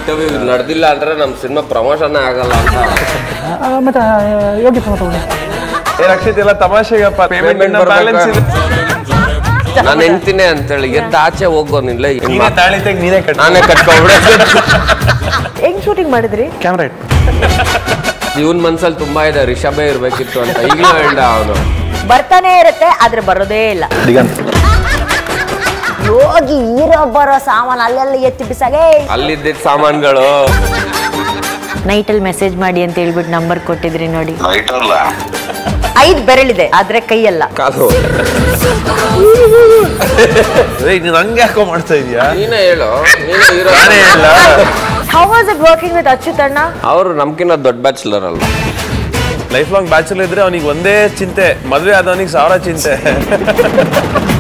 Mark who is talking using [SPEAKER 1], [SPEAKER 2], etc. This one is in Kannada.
[SPEAKER 1] ಇಂಟರ್ವ್ಯೂ ನಡೆದಿಲ್ಲ ಅಂದ್ರೆ ನಮ್ಮ ಸಿನಿಮಾ ಪ್ರಮೋಷನ್ ಆಗಲ್ಲ ಅಂತ
[SPEAKER 2] ಆ, ಮತ್ತೆ ಆ, ಯೋಗಿ ಫೋನ್ ತಗೊಂಡೆ
[SPEAKER 3] ಏ ರಕ್ಷಿತ್ ಎಲ್ಲ ತಮಾಷೆಗಪ್ಪ ಪೇಮೆಂಟ್
[SPEAKER 1] Payment
[SPEAKER 3] ಬ್ಯಾಲೆನ್ಸ್ ಇದೆ
[SPEAKER 1] ನಾನು ಹೆಂಡ್ತಿನೇ ಅಂತೇಳಿ ಎದ್ದು ಆಚೆ ಹೋಗೋನಿಲ್ಲ
[SPEAKER 3] ನೀನೇ ತಾಳಿ ತೆಗ್ ನೀನೇ ಕಟ್
[SPEAKER 1] ನಾನೇ ಕಟ್ಕೊಂಡ್ಬಿಡೋದು
[SPEAKER 4] ಹೆಂಗ್ ಶೂಟಿಂಗ್ ಮಾಡಿದ್ರಿ
[SPEAKER 3] ಕ್ಯಾಮ್ರಾ ಇಟ್ಟು
[SPEAKER 1] ಇವನ್ ಮನ್ಸಲ್ಲಿ ತುಂಬಾ ಇದೆ ರಿಷಬೇ ಇರ್ಬೇಕಿತ್ತು ಅಂತ ಈಗಲೂ ಹೇಳ್ದ ಅವನು
[SPEAKER 4] ಬರ್ತಾನೆ ಇರುತ್ತೆ ಆದ್ರೆ ಬರೋದೇ ಇಲ್ಲ
[SPEAKER 3] ದಿಗಂತ್
[SPEAKER 4] ಯೋಗಿ ಹೀರೋ ಬರೋ ಸಾಮಾನು ಅಲ್ಲೆಲ್ಲ ಎತ್ತಿ ಬಿಸಾಗೆ
[SPEAKER 1] ಅಲ್ಲಿದ್ದಿದ್ದ ಸಾಮಾನುಗಳು
[SPEAKER 4] ನೈಟಲ್ಲಿ ಮೆಸೇಜ್ ಮಾಡಿ ಅಂತ ಹೇಳ್ಬಿಟ್ಟು ನಂಬರ್ ಕೊಟ್ಟಿದ್ರಿ ನೋಡಿ
[SPEAKER 5] ಲೈಟರ್ಲ
[SPEAKER 4] ಐದ್ ಬೆರಳಿದೆ ಆದ್ರೆ ಕೈಯಲ್ಲ
[SPEAKER 1] ಕಾಲು
[SPEAKER 3] ಏಯ್ ನೀನ್ ಹಂಗೆ ಯಾಕೋ ಮಾಡ್ತಾ ಇದೀಯಾ
[SPEAKER 1] ನೀನೇ ಹೇಳು ನೀನೇ ಹೀರೋ
[SPEAKER 3] ನಾನೇ ಹೇಳ
[SPEAKER 4] how was it working with ಅಚ್ಯುತಣ್ಣ
[SPEAKER 1] ಅವರು ನಮ್ಕಿನ್ನ ದೊಡ್ಡ ಬ್ಯಾಚುಲರ್ ಅಲ್ವಾ
[SPEAKER 3] ಲೈಫ್ ಲಾಂಗ್ ಬ್ಯಾಚುಲರ್ ಇದ್ರೆ ಅವನಿಗೆ ಒಂದೇ ಚಿಂತೆ ಮದ್ವೆ ಆದವನಿಗೆ ಸಾವಿರ ಚಿಂತೆ